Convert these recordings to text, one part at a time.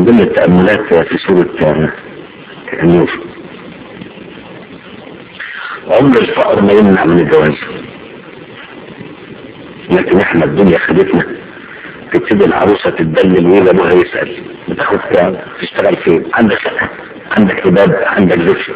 من ضمن التأملات في سورة النور عمر الفقر ما يمنع من الجواز لكن احنا الدنيا خدتنا تبتدي العروسة تتدلل ويجي ابوها يسأل بتاخد كام تشتغل فين عندك شقة عندك هباب عندك زفت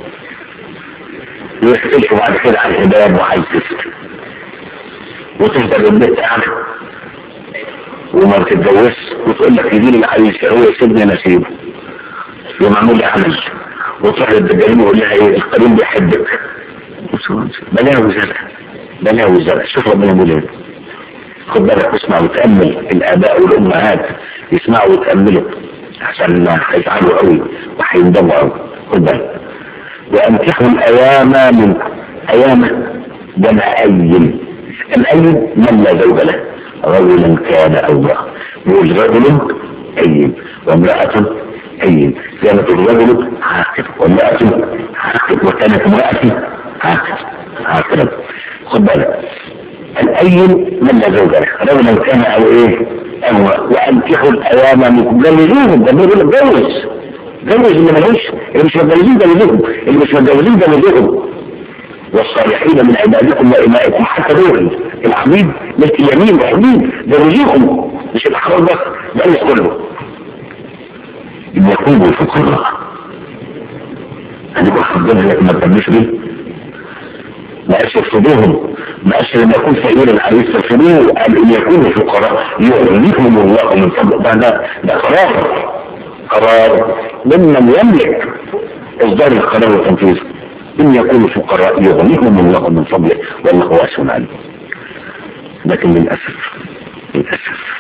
ويختلفوا بعد كده عن الهباب وعايز زفت وتفضل البيت قاعدة وما بتتجوزش وتقول لك يجي لي العريس هو يسيبني نسيبه يوم عامل لي عمل وتروح للدجالين ويقول لها ايه القريب بيحبك بلاها وزرع بلاها وزرع شوف ربنا بيقول ايه خد بالك اسمع وتأمل الآباء والأمهات يسمعوا ويتأملوا عشان هيفعلوا قوي وهيندموا قوي خد بالك وأنكحوا الأيام منكم أيام جمع أيم الأيم من لا زوج له رجلا كان أو امرأة يقول رجل أيم وامرأة أيم كانت الرجل عاقل وامرأة عاقل وكانت امرأة عاقل عاقلا خد بالك الأيم من لا زوج له رجلا كان أو إيه أو وأنكحوا الأيام منكم جوزوهم ده بيقول لك جوز جوز اللي ملوش اللي مش متجوزين جوزوهم اللي مش متجوزين جوزوهم والصالحين من عبادكم وإمائكم حتى دول العبيد ملك اليمين والحبيب جوزوهم مش الأحرار بس ده كله إن يكونوا فقراء هنبقى حضرنا لك ما تبنيش بيه ما قالش يفسدوهم ما قالش لما يكون فقير العريس تفسدوه قال ان يكونوا فقراء يغنيهم الله من فضل ده ده ده قرار قرار ممن يملك اصدار القرار وتنفيذه ان يكونوا فقراء يغنيهم الله من فضله والله واسع عليم لكن للاسف للاسف